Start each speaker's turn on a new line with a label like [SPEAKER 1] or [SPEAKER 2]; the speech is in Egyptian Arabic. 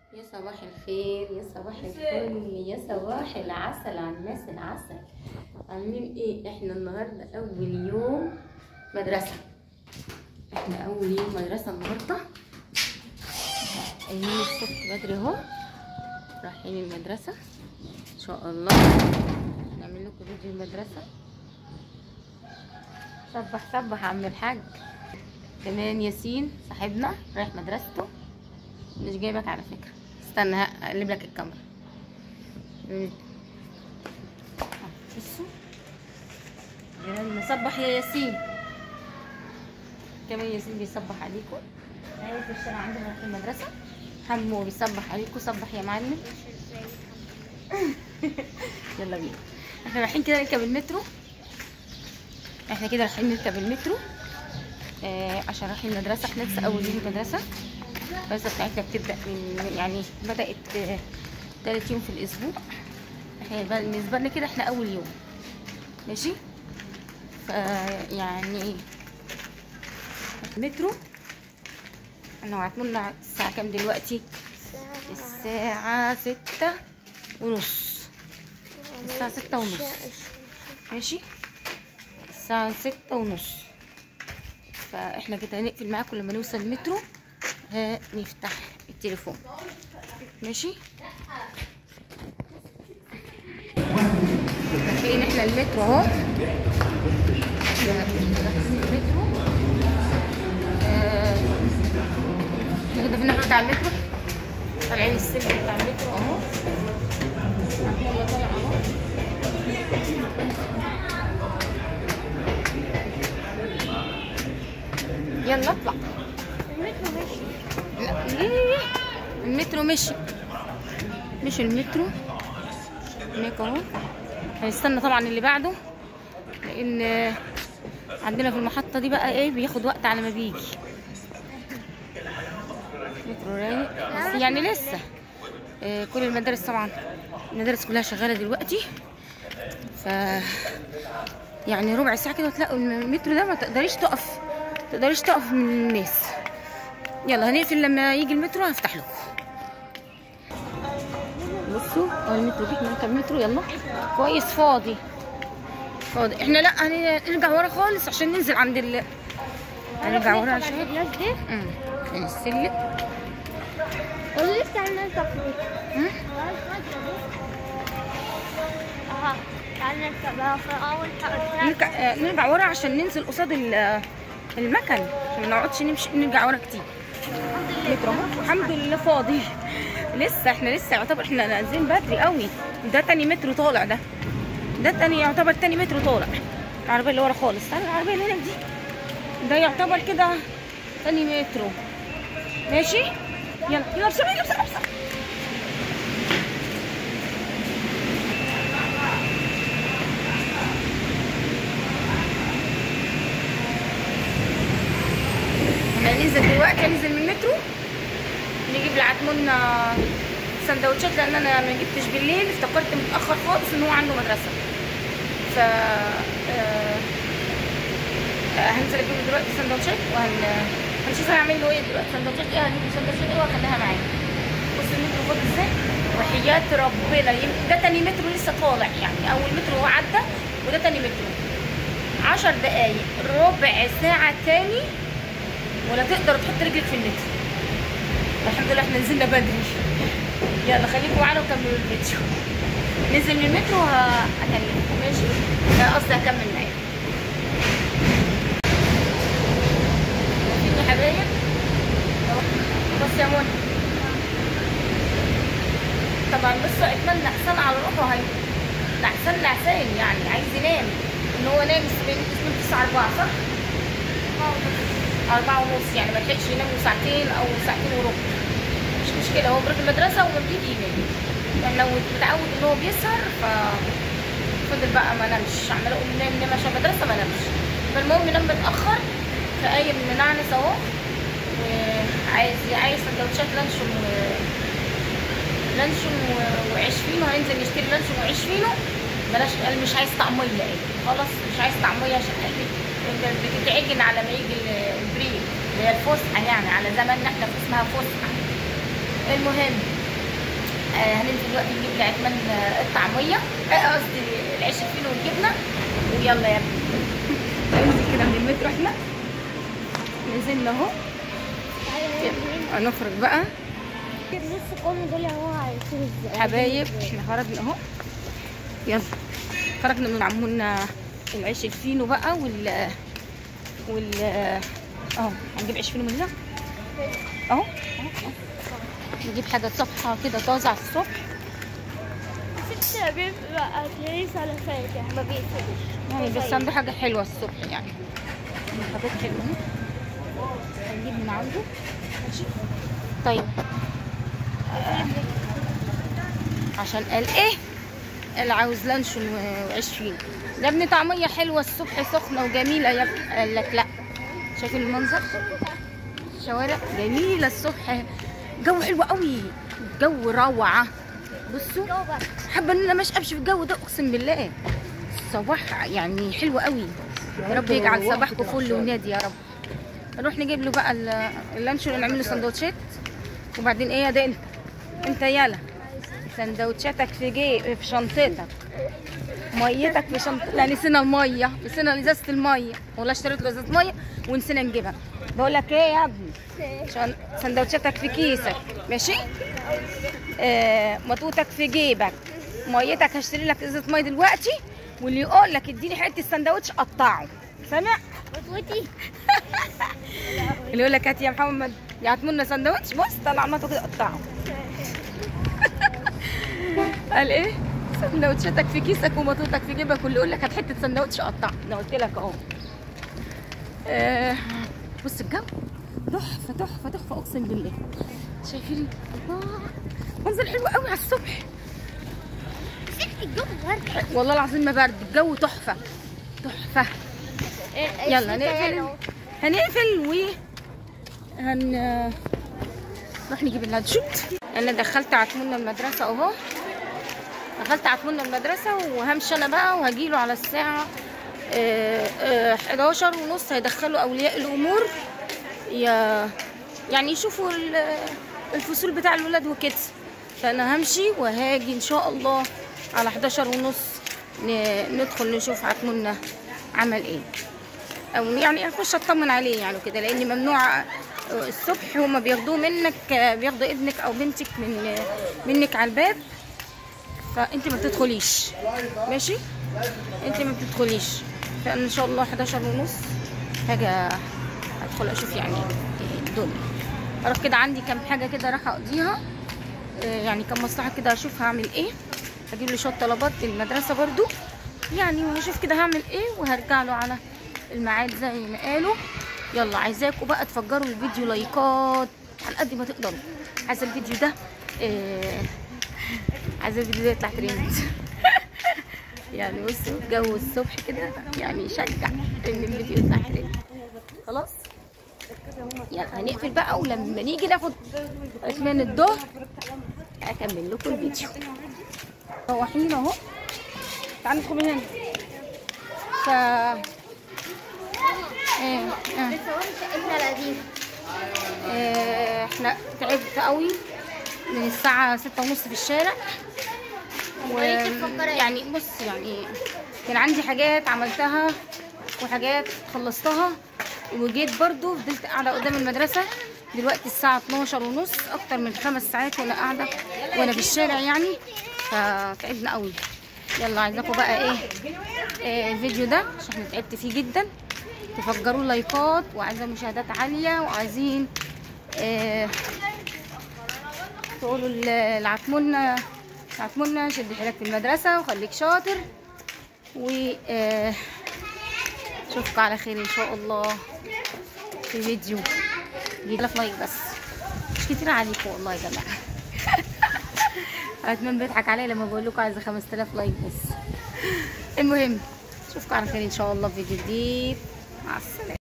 [SPEAKER 1] يا صباح الخير يا صباح الفل يا صباح العسل على الناس العسل عاملين ايه احنا النهارده اول يوم مدرسه احنا اول يوم مدرسه النهارده قايمين الصبح بدري اهو رايحين المدرسه ان شاء الله نعمل لكم فيديو المدرسه صبح صبح يا عم الحاج كمان ياسين صاحبنا رايح مدرسته مش جايبك على فكرة استنى هقلب لك الكاميرا مم. بصوا جيران نصبح يا ياسين كمان ياسين بيصبح عليكم اهو في الشارع عندنا في المدرسة حمو بيصبح عليكم صبح يا معلم يلا بينا احنا رايحين كده نركب المترو احنا كده رايحين نركب المترو آه عشان رايحين المدرسة احنا لسه أول يوم مدرسة الدراسة بتاعتنا بتبدأ من يعني بدأت آه، تالت يوم في الأسبوع احنا بقى بالنسبة لنا كده احنا أول يوم ماشي ف يعني مترو احنا وعدتنا الساعة كام دلوقتي؟ الساعة ستة ونص الساعة ستة ونص ماشي الساعة ستة ونص فاحنا كده هنقفل معاكم لما نوصل المترو هنفتح التليفون ماشي داخلين احنا المترو اهو احنا داخلين المترو آه، احنا كده في الناحية بتاع المترو طالعين السلم بتاع المترو اهو يلا طالع اهو يلا اطلع لا ليه المترو مشي مش المترو هناك اهو هنستنى طبعا اللي بعده لان عندنا في المحطة دي بقى ايه بياخد وقت على ما بيجي مترو رايق بس يعني لسه آه، كل المدارس طبعا المدارس كلها شغالة دلوقتي ف يعني ربع ساعة كده تلاقوا المترو ده ما تقدريش تقف تقدريش تقف من الناس يلا هنقفل لما يجي المترو هفتح لكم بصوا اهو المترو جه نركب مترو يلا كويس فاضي فاضي احنا لا هنرجع ورا خالص عشان ننزل عند ال هنرجع ورا عشان
[SPEAKER 2] الناس دي
[SPEAKER 1] امم عشان السلم
[SPEAKER 2] قولي تعالى نركب
[SPEAKER 1] أمم.
[SPEAKER 2] اها تعالى نركب في اول حلقة
[SPEAKER 1] نرجع آه، نرجع ورا عشان ننزل قصاد ال- آه، المكن عشان ما نقعدش نمشي نرجع ورا كتير مترو اهو الحمد لله فاضي لسه احنا لسه يعتبر احنا نازلين بدري قوي ده تاني مترو طالع ده ده تاني يعتبر تاني مترو طالع العربيه اللي ورا خالص تعالى العربيه اللي هناك دي ده يعتبر كده تاني مترو ماشي يلا يلا بسرعه يلا بسرعه بسرعه احنا هننزل دلوقتي هننزل من المترو نجيب لعتمنا سندوتشات لان انا ما جبتش بالليل افتكرت متاخر خالص ان هو عنده مدرسه ف آه، آه، هنزل اجيب له دلوقتي سندوتشات وهن هنشوف هنعمل له ايه دلوقتي سندوتشات ايه هنجيب له سندوتشات ايه وهخليها معايا بص المترو فاضي ازاي وحياة ربنا يم- ده تاني مترو لسه طالع يعني اول مترو هو عدى وده تاني مترو عشر دقايق ربع ساعة تاني ولا تقدر تحط رجلك في المترو الحمد لله احنا نزلنا بدري يلا خليكم معانا وكملوا الفيديو نزل من المترو هكلمكم ماشي لا قصدي هكمل معاكم شايفين يا حبايب بص يا منى طبعا بصوا اتمنى احسن على روحه هي ده احسن نعسان يعني عايز ينام ان هو نام من من الساعه 4 صح؟ أربعة ونص يعني ما لحقش ينام له ساعتين أو ساعتين وربع مش مشكلة هو بيروح المدرسة وما بيجي ينام يعني لو متعود إن هو بيسهر ف فضل بقى ما نامش عمال أقول نام نام عشان المدرسة ما نامش فالمهم نام متأخر فقايم منعنس أهو وعايز عايز سندوتشات لانشون و لانشون و- وعيش فينو هننزل نشتري لانشون وعيش فينو بلاش قال مش عايز طعمية ايه خلاص مش عايز طعمية عشان قلبي بتتعجن على ما يجي ال- البريك اللي هي الفسحة يعني على زماننا احنا في اسمها فسحة المهم آه هننزل دلوقتي نجيب لعثمان آه، الطعميه آه، قصدي العيش الفينو والجبنه ويلا يا ابني ننزل كده من المترو احنا نزلنا اهو هنخرج بقى
[SPEAKER 2] لسه كل دول هو هيصير ازاي
[SPEAKER 1] حبايب احنا خرجنا اهو يلا خرجنا من عمولنا العيش الفينو بقى وال وال اهو هنجيب عيش فينو من هنا اهو أهو. نجيب حاجة صبحة كده طازة على الصبح
[SPEAKER 2] ست بيبقى تلاقيه سنة فاتح ما بيقفلش
[SPEAKER 1] يعني بس عنده حاجة حلوة الصبح يعني حاجات حلوة اهو. هنجيب من عنده ماشي طيب عشان قال ايه قال عاوز لانشون و- وعيش فينو يا ابني طعمية حلوة الصبح سخنة وجميلة يا ابني قال لك لا شايفين المنظر شوارع جميلة الصبح جو حلو قوي جو روعة بصوا حابة ان انا ماشية امشي في الجو ده اقسم بالله الصباح يعني حلو قوي يا رب يجعل صباحكم فل ونادي يا رب نروح نجيب له بقى ال- اللانشون ونعمل له سندوتشات وبعدين ايه يا ده انت انت يلا سندوتشاتك في جيب في شنطتك ميتك في شنطتك لا نسينا الميه نسينا ازازه الميه والله اشتريت له ازازه ميه ونسينا نجيبها بقول لك ايه يا ابني عشان سندوتشاتك في كيسك ماشي آه مطوتك في جيبك ميتك هشتري لك ازازه ميه دلوقتي واللي يقول لك اديني حته سندوتش قطعه سامع
[SPEAKER 2] بطوتي
[SPEAKER 1] اللي يقول لك هات يا محمد يعطموا لنا سندوتش بص طلع عمته كده قطعه قال ايه سندوتشاتك في كيسك ومطوتك في جيبك واللي يقول لك هات حته سندوتش قطعه انا قلت لك اهو آه، بص الجو تحفه تحفه تحفه اقسم بالله شايفين الله منظر حلو قوي على الصبح
[SPEAKER 2] ست الجو برد
[SPEAKER 1] والله العظيم ما برد الجو تحفه تحفه يلا نقفل هنقفل و هن نروح نجيب اللانشوت انا دخلت عتمونة المدرسة اهو دخلت عتمونة المدرسة وهمشي انا بقى وهجيله على الساعة آه، آه، 11 ونص هيدخلوا اولياء الامور يا يعني يشوفوا ال- الفصول بتاع الولاد وكده فانا همشي وهاجي ان شاء الله على 11 ونص ن- ندخل نشوف عتمونة عمل ايه او يعني اخش اطمن عليه يعني كده لان ممنوع الصبح هما بياخدوه منك بياخدوا ابنك او بنتك من منك على الباب فانت ما بتدخليش ماشي انت ما بتدخليش فانا ان شاء الله 11 ونص هاجي ادخل اشوف يعني الدنيا اروح كده عندي كام حاجه كده راح اقضيها آه، يعني كام مصلحه كده اشوف هعمل ايه هجيب لي شويه طلبات للمدرسه برضو يعني وهشوف كده هعمل ايه وهرجع له على الميعاد زي ما قالوا يلا عايزاكم بقى تفجروا الفيديو لايكات على قد ما تقدروا عايزه الفيديو ده آه عايزه الفيديو ده يطلع ترند يعني بصوا جو الصبح كده يعني يشجع ان الفيديو يطلع ترند خلاص يلا هنقفل بقى ولما نيجي ناخد عثمان الظهر اكمل لكم الفيديو رايحين اهو تعالوا ندخل من هنا ف ايه اه
[SPEAKER 2] بتصوري شقتنا القديمة
[SPEAKER 1] آه، احنا تعبت قوي من الساعة ستة ونص في الشارع و
[SPEAKER 2] وليك تفكري.
[SPEAKER 1] يعني بص يعني كان عندي حاجات عملتها وحاجات خلصتها وجيت برضو فضلت قاعدة قدام المدرسة دلوقتي الساعة 12 ونص أكتر من خمس ساعات وأنا قاعدة وأنا في الشارع يعني فتعبنا قوي يلا عايزاكم بقى إيه, إيه الفيديو ده عشان احنا تعبت فيه جدا تفجروا لايكات وعايزة مشاهدات عالية وعايزين إيه تقولوا ل- العتمونة العتمونة شد حيلك في المدرسة وخليك شاطر و آه، اشوفكم على خير ان شاء الله في فيديو جيب لك لايك بس مش كتير عليكم والله يا جماعه عتمان بيضحك عليا لما بقول لكم عايزه 5000 لايك بس المهم اشوفكم على خير ان شاء الله في فيديو جديد مع السلامه